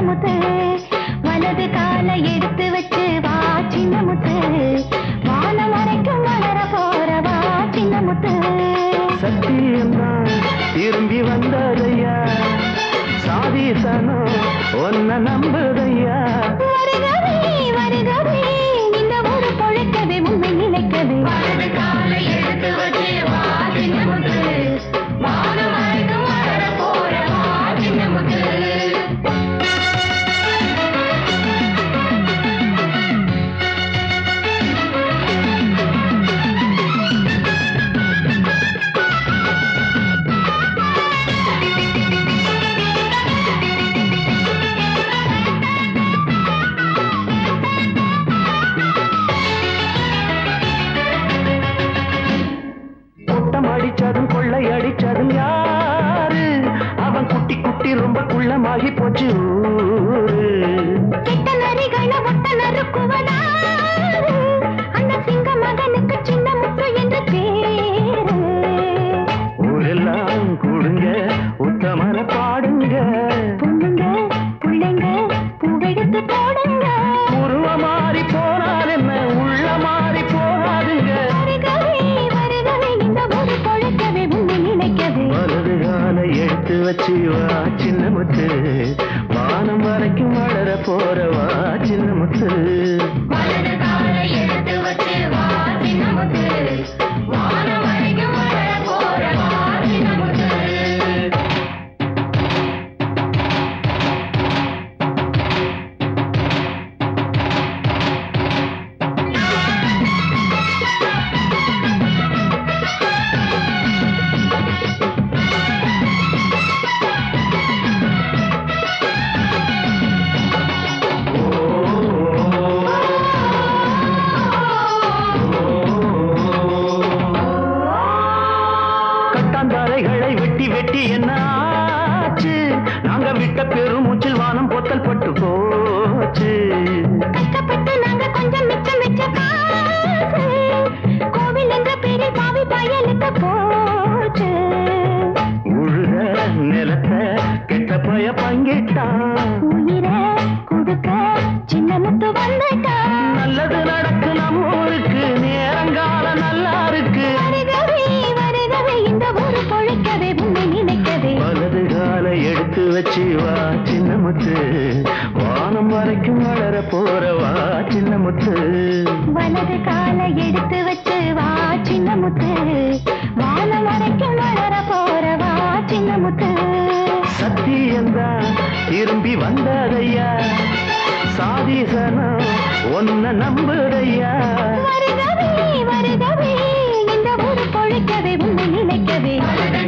முத்து வலது காலை எடுத்து வச்சு வா சின்ன முத்து வானம் வரைக்கும் வளர போற வா சின்ன முத்து சத்தியம்தான் திரும்பி வந்ததையா சாதிசனோ ஒன்ன நம்புதையா வருகவே வருகவே இந்த ஊரு பொழைக்கவே உண்மை நிலைக்கவே வலது காலை எடுத்து வச்சு வா சின்ன முத்து வானம் வரைக்கும் வளர போற வா சின்ன முத்து கூட்டம் அடிச்சதும் கொள்ளை அடிச்சதும் யாரு அவன் குட்டி குட்டி ரொம்ப குள்ளமாகி போச்சு ஊரு கெட்ட நரிகள ஒட்ட நறுக்குவதாரு அந்த சிங்க மகனுக்கு சின்ன முத்து என்று பேரு ஊரெல்லாம் கூடுங்க உத்தமர பாடுங்க பொண்ணுங்க பிள்ளைங்க பூவெடுத்து போடுங்க உருவ மாறி போனால் என்ன உள்ள மாறி போகாதுங்க வருகவே வருகவே இந்த ஊரு பொழைக்கவே உண்மை நினைக்கவே வலது காலை எடுத்து வச்சு வா சின்ன முத்து வானம் வரைக்கும் வளர போற வா சின்ன முத்து வலது காலை எடுத்து வச்சு வா சின்ன முத்து வானம் வரைக்கும் வளர போற வா சின்ன முத்து கட்டாந்தாரைகளை வெட்டி வெட்டி என்ன ஆச்சு நாங்க விட்ட பெருமூச்சில் வானம் பொத்தல் பட்டு போச்சு கஷ்டப்பட்டு நாங்க கொஞ்சம் மிச்சம் வச்ச காசு கோவில் என்ற பேரில் பாவி பயலுக்கு போச்சு உழுத நிலத்தை கெட்ட பய பங்கிட்டான் உயிரை கொடுக்க சின்ன முத்து வந்துட்டான் நல்லது நடக்கு நம்ம ஊருக்கு நேரங்கால நல்லா இருக்கு வருகவே வருகவே இந்த ஊரு பொழைக்கவே உண்மை நினைக்கவே வலது காலை எடுத்து வச்சு வா சின்ன முத்து வானம் வரைக்கும் வளர போற வா சின்ன முத்து வலது காலை எடுத்து வச்சு வா சின்ன முத்து வானம் வரைக்கும் வளர போற வா சின்ன முத்து சத்தியம்தான் திரும்பி வந்ததையா சாதிசனம் ஒன்ன நம்புதையா வருகவே வருகவே இந்த ஊரு பொழைக்கவே உண்மை நினைக்கவே